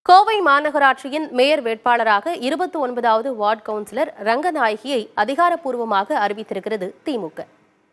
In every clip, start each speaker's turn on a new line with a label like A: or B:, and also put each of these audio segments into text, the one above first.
A: கோவை மாநகராட்சியின் மேயர் வேட்பாளராக இருபத்தி ஒன்பதாவது வார்டு கவுன்சிலர் ரங்கநாயகியை அதிகாரப்பூர்வமாக அறிவித்திருக்கிறது திமுக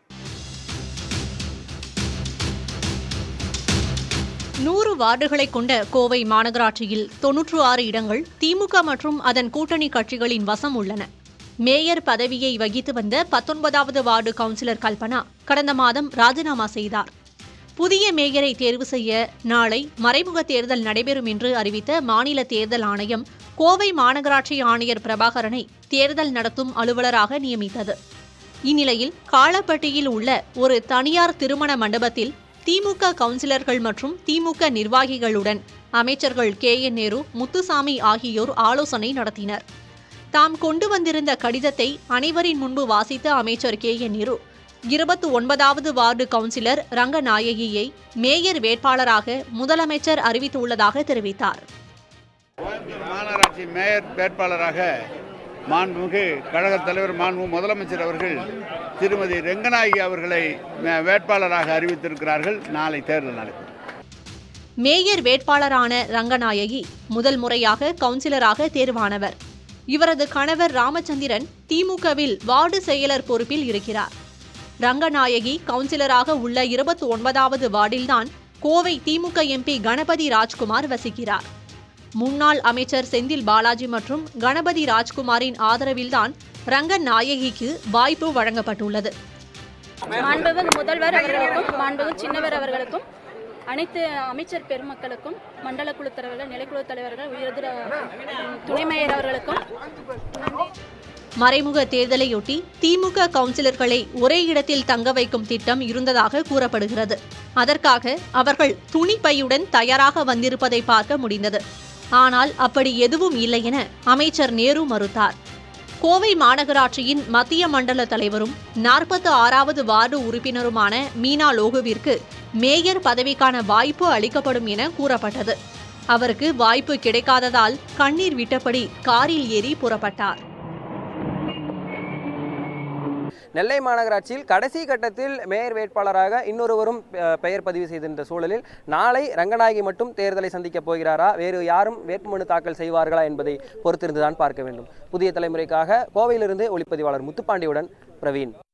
B: நூறு வார்டுகளை கொண்ட கோவை மாநகராட்சியில் தொன்னூற்று ஆறு இடங்கள் திமுக மற்றும் அதன் கூட்டணி கட்சிகளின் வசம் உள்ளன மேயர் பதவியை வகித்து வந்த பத்தொன்பதாவது வார்டு கவுன்சிலர் கல்பனா கடந்த மாதம் ராஜினாமா செய்தார் புதிய மேயரை தேர்வு செய்ய நாளை மறைமுக தேர்தல் நடைபெறும் என்று அறிவித்த மாநில தேர்தல் ஆணையம் கோவை மாநகராட்சி ஆணையர் பிரபாகரனை தேர்தல் நடத்தும் அலுவலராக நியமித்தது இந்நிலையில் காளப்பட்டியில் உள்ள ஒரு தனியார் திருமண மண்டபத்தில் திமுக கவுன்சிலர்கள் மற்றும் திமுக நிர்வாகிகளுடன் அமைச்சர்கள் கே என் நேரு முத்துசாமி ஆகியோர் ஆலோசனை நடத்தினர் தாம் கொண்டு வந்திருந்த கடிதத்தை அனைவரின் முன்பு வாசித்த அமைச்சர் கே என் நேரு இருபத்தி ஒன்பதாவது வார்டு கவுன்சிலர் ரங்கநாயகியை மேயர் வேட்பாளராக முதலமைச்சர் அறிவித்துள்ளதாக தெரிவித்தார்
C: மாநகராட்சி மேயர் வேட்பாளராக மாண்புமிகு கழகத் தலைவர் மாண்புமிகு முதலமைச்சர் அவர்கள் திருமதி ரெங்கநாயகி அவர்களை மே- வேட்பாளராக அறிவித்திருக்கிறார்கள் நாளை தேர்தல் நடைபெறும்
B: மேயர் வேட்பாளரான ரங்கநாயகி முதல் முறையாக கவுன்சிலராக தேர்வானவர் இவரது கணவர் ராமச்சந்திரன் திமுகவில் வார்டு செயலர் பொறுப்பில் இருக்கிறார் ரங்கநாயகி கவுன்சிலராக உள்ள இருபத்தி ஒன்பதாவது வார்டில்தான் கோவை திமுக எம்பி கணபதி ராஜ்குமார் வசிக்கிறார் முன்னாள் அமைச்சர் செந்தில் பாலாஜி மற்றும் கணபதி ராஜ்குமாரின் ஆதரவில்தான் ரங்கநாயகிக்கு வாய்ப்பு வழங்கப்பட்டுள்ளது
D: மாண்புமிகு முதல்வர் அவர்களுக்கும் மாண்புமிகு சின்னவர் அவர்களுக்கும் அனைத்து அமைச்சர் பெருமக்களுக்கும் மண்டல குழு தலைவர்கள் நிலைக்குழு தலைவர்கள் உயர்திர துணை மேயர் அவர்களுக்கும்
B: மறைமுக தேர்தலையொட்டி திமுக கவுன்சிலர்களை ஒரே இடத்தில் தங்க வைக்கும் திட்டம் இருந்ததாக கூறப்படுகிறது அதற்காக அவர்கள் துணிப்பையுடன் தயாராக வந்திருப்பதை பார்க்க முடிந்தது ஆனால் அப்படி எதுவும் இல்லை என அமைச்சர் நேரு மறுத்தார் கோவை மாநகராட்சியின் மத்திய மண்டல தலைவரும் நாற்பத்து ஆறாவது வார்டு உறுப்பினருமான மீனா லோகுவிற்கு மேயர் பதவிக்கான வாய்ப்பு அளிக்கப்படும் என கூறப்பட்டது அவருக்கு வாய்ப்பு கிடைக்காததால் கண்ணீர் விட்டபடி காரில் ஏறி புறப்பட்டார்
E: நெல்லை மாநகராட்சியில் கடைசி கட்டத்தில் மேயர் வேட்பாளராக இன்னொருவரும் அஹ், பெயர் பதிவு செய்திருந்த சூழலில் நாளை ரங்கநாயகி மட்டும் தேர்தலை சந்திக்கப் போகிறாரா வேறு யாரும் வேட்புமனு தாக்கல் செய்வார்களா என்பதை பொறுத்திருந்துதான் பார்க்க வேண்டும் புதிய தலைமுறைக்காக கோவையிலிருந்து ஒளிப்பதிவாளர் முத்துப்பாண்டியுடன் பிரவீன்